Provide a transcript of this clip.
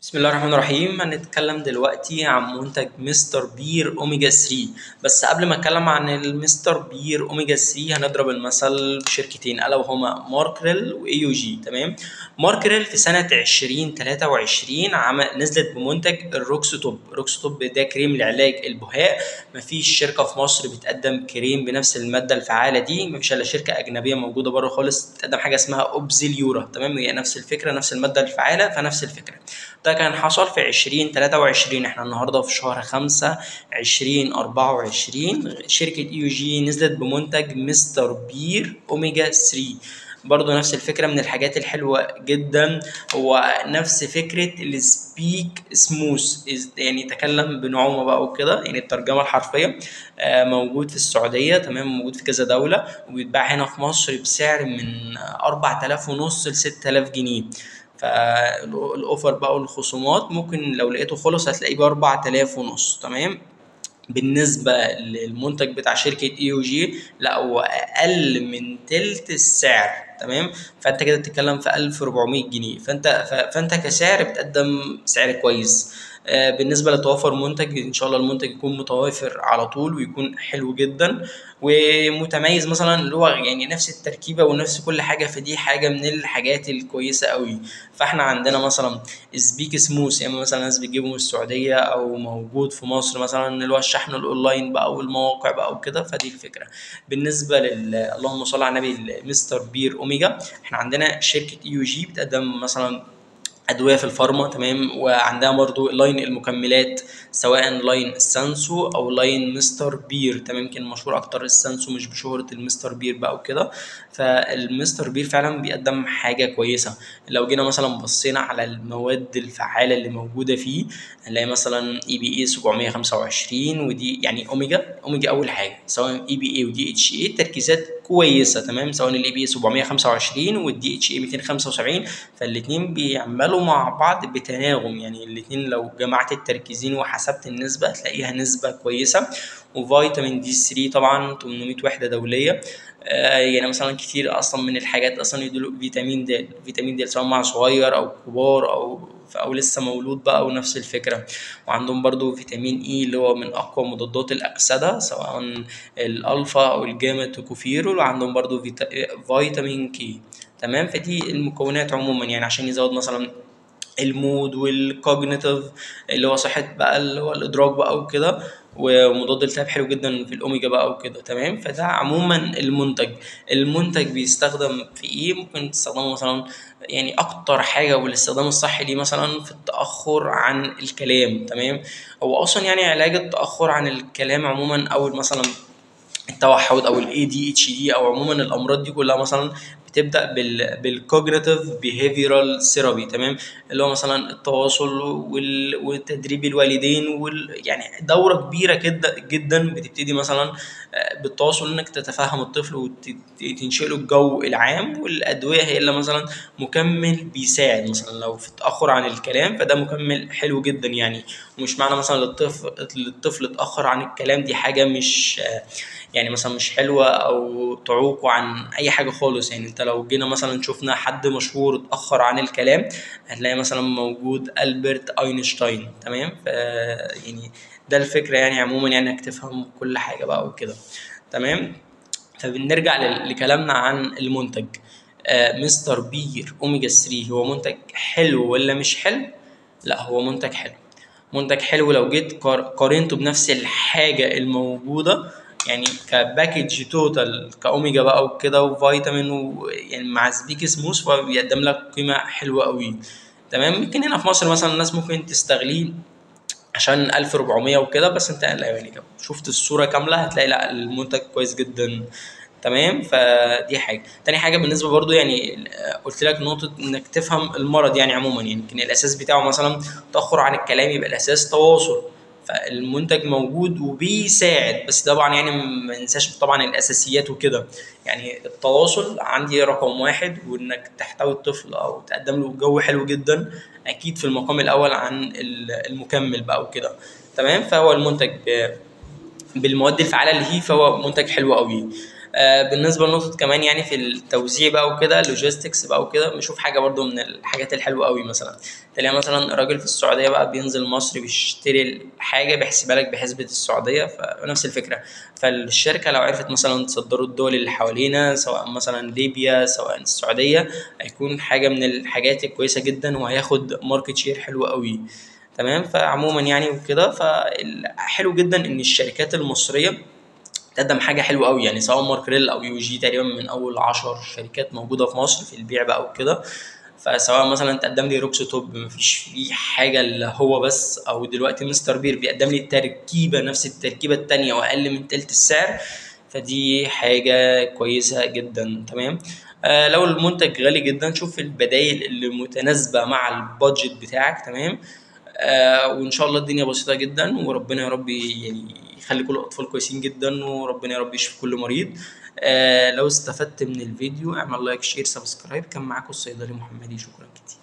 بسم الله الرحمن الرحيم هنتكلم دلوقتي عن منتج مستر بير اوميجا 3 بس قبل ما اتكلم عن المستر بير اوميجا 3 هنضرب المثل بشركتين الا وهما ماركريل واي يو جي تمام ماركريل في سنه 2023 عمل نزلت بمنتج الروكسوتوب روكسوتوب ده كريم لعلاج البهاء مفيش شركه في مصر بتقدم كريم بنفس الماده الفعاله دي مفيش الا شركه اجنبيه موجوده بره خالص بتقدم حاجه اسمها اوبزيليورا تمام هي نفس الفكره نفس الماده الفعاله فنفس الفكره ده كان حصل في 2023 احنا النهارده في شهر 5 2024 شركة اي يو جي نزلت بمنتج مستر بير اوميجا 3 برضه نفس الفكرة من الحاجات الحلوة جدا هو نفس فكرة السبيك سموث يعني تكلم بنعومة بقى وكده يعني الترجمة الحرفية آه، موجود في السعودية تمام موجود في كذا دولة وبيتباع هنا في مصر بسعر من 4000 ونص ل 6000 جنيه فالاوفر بقى والخصومات ممكن لو لقيته خلص هتلاقيه ب 4000 ونص تمام بالنسبة للمنتج بتاع شركة اي يو جي لا هو أقل من تلت السعر تمام فأنت كده بتتكلم في 1400 جنيه فأنت ف- فأنت كسعر بتقدم سعر كويس آه، بالنسبة لتوافر منتج إن شاء الله المنتج يكون متوافر على طول ويكون حلو جدا ومتميز مثلا اللي هو يعني نفس التركيبة ونفس كل حاجة فدي حاجة من الحاجات الكويسة قوي فاحنا عندنا مثلا سبيك سموث يعني مثلا ناس بتجيبه من السعودية أو موجود في مصر مثلا اللي هو الشحن الأونلاين بقى والمواقع بقى وكده فدي الفكرة بالنسبة لل اللهم صل على النبي مستر بير أوميجا احنا عندنا شركة اي يو جي بتقدم مثلا ادويه في الفارما تمام وعندها برضو لاين المكملات سواء لاين السانسو او لاين مستر بير تمام يمكن مشهور اكتر السانسو مش بشهره المستر بير بقى وكده فالمستر بير فعلا بيقدم حاجه كويسه لو جينا مثلا بصينا على المواد الفعاله اللي موجوده فيه هنلاقي مثلا اي بي اي 725 ودي يعني اوميجا اوميجا اول حاجه سواء اي بي اي ودي اتش اي تركيزات كويسه تمام سواء الاي بي اي 725 والدي اتش اي 275 فالاثنين بيعملوا مع بعض بتناغم يعني الاثنين لو جمعت التركيزين وحسبت النسبه هتلاقيها نسبه كويسه وفيتامين دي 3 طبعا 800 وحده دوليه آه، يعني مثلا كتير اصلا من الحاجات اصلا يدلوا فيتامين د فيتامين د سواء مع صغير او كبار او او لسه مولود بقى ونفس الفكره وعندهم برضو فيتامين اي اللي هو من اقوى مضادات الاكسده سواء الالفا او الجاما توكوفيرول وعندهم برضو فيتا... فيتامين كي تمام فدي المكونات عموما يعني عشان يزود مثلا المود والكوجنيتيف اللي هو صحة بقى اللي هو الإدراك بقى وكده ومضاد التهاب حلو جدا في الأوميجا بقى وكده تمام فده عموما المنتج المنتج بيستخدم في إيه ممكن تستخدمه مثلا يعني أكتر حاجة والاستخدام الصحي ليه مثلا في التأخر عن الكلام تمام هو أصلا يعني علاج التأخر عن الكلام عموما أو مثلا التوحد او الاي دي اتش دي او عموما الامراض دي كلها مثلا بتبدا بال بالكوجنيتيف بيهيفيرال ثيرابي تمام اللي هو مثلا التواصل وال... وتدريب الوالدين وال... يعني دوره كبيره جدا جدا بتبتدي مثلا آه، بالتواصل انك تتفهم الطفل وتنشئ له الجو العام والادويه هي اللي مثلا مكمل بيساعد مثلا لو في تاخر عن الكلام فده مكمل حلو جدا يعني ومش معنى مثلا للطفل للطفل اتاخر عن الكلام دي حاجه مش آه، يعني مثلا مش حلوه او تعوقه عن اي حاجه خالص يعني انت لو جينا مثلا شفنا حد مشهور اتاخر عن الكلام هتلاقي مثلا موجود البرت اينشتاين تمام ف يعني ده الفكره يعني عموما يعني انك تفهم كل حاجه بقى وكده تمام فبنرجع ل- لكلامنا عن المنتج آه مستر بير اوميجا 3 هو منتج حلو ولا مش حلو لا هو منتج حلو منتج حلو لو جيت قار- قارنته بنفس الحاجه الموجوده يعني كباكج توتال كاوميجا بقى وكده وفيتامين ويعني مع سبيك سموث فبيقدم لك قيمه حلوه قوي تمام يمكن هنا في مصر مثلا الناس ممكن تستغليه عشان 1400 وكده بس انت لا يعني لو شفت الصوره كامله هتلاقي لا المنتج كويس جدا تمام فدي حاجه تاني حاجه بالنسبه برضو يعني قلت لك نقطه انك تفهم المرض يعني عموما يعني يمكن الاساس بتاعه مثلا تاخر عن الكلام يبقى الاساس تواصل فالمنتج موجود وبيساعد بس طبعا يعني ما ننساش طبعا الاساسيات وكده يعني التواصل عندي رقم واحد وانك تحتوي الطفل او تقدم له جو حلو جدا اكيد في المقام الاول عن ال- المكمل بقى وكده تمام فهو المنتج ب- بالمواد الفعاله اللي فيه فهو منتج حلو قوي آه بالنسبه لنقطه كمان يعني في التوزيع بقى وكده اللوجيستكس بقى وكده بشوف حاجه برضو من الحاجات الحلوه قوي مثلا تلاقي مثلا راجل في السعوديه بقى بينزل مصر بيشتري الحاجه بيحسبها لك بحسبه السعوديه فنفس الفكره فالشركه لو عرفت مثلا تصدروا الدول اللي حوالينا سواء مثلا ليبيا سواء السعوديه هيكون حاجه من الحاجات الكويسه جدا وهياخد ماركت شير حلو قوي تمام فعموما يعني وكده فحلو جدا ان الشركات المصريه تقدم حاجه حلوه قوي يعني سواء ماركريل او يو جي تقريبا من اول 10 شركات موجوده في مصر في البيع بقى وكده فسواء مثلا تقدم لي روكس توب مفيش فيه حاجه اللي هو بس او دلوقتي مستر بير بيقدم لي التركيبه نفس التركيبه التانية واقل من تلت السعر فدي حاجه كويسه جدا تمام آه لو المنتج غالي جدا شوف البدائل اللي متناسبه مع البادجت بتاعك تمام آه وان شاء الله الدنيا بسيطه جدا وربنا يا رب يعني يخلي كل الاطفال كويسين جدا وربنا يا رب يشفي كل مريض آه لو استفدت من الفيديو اعمل لايك شير سبسكرايب كان معاكم الصيدلي محمدي شكرا كتير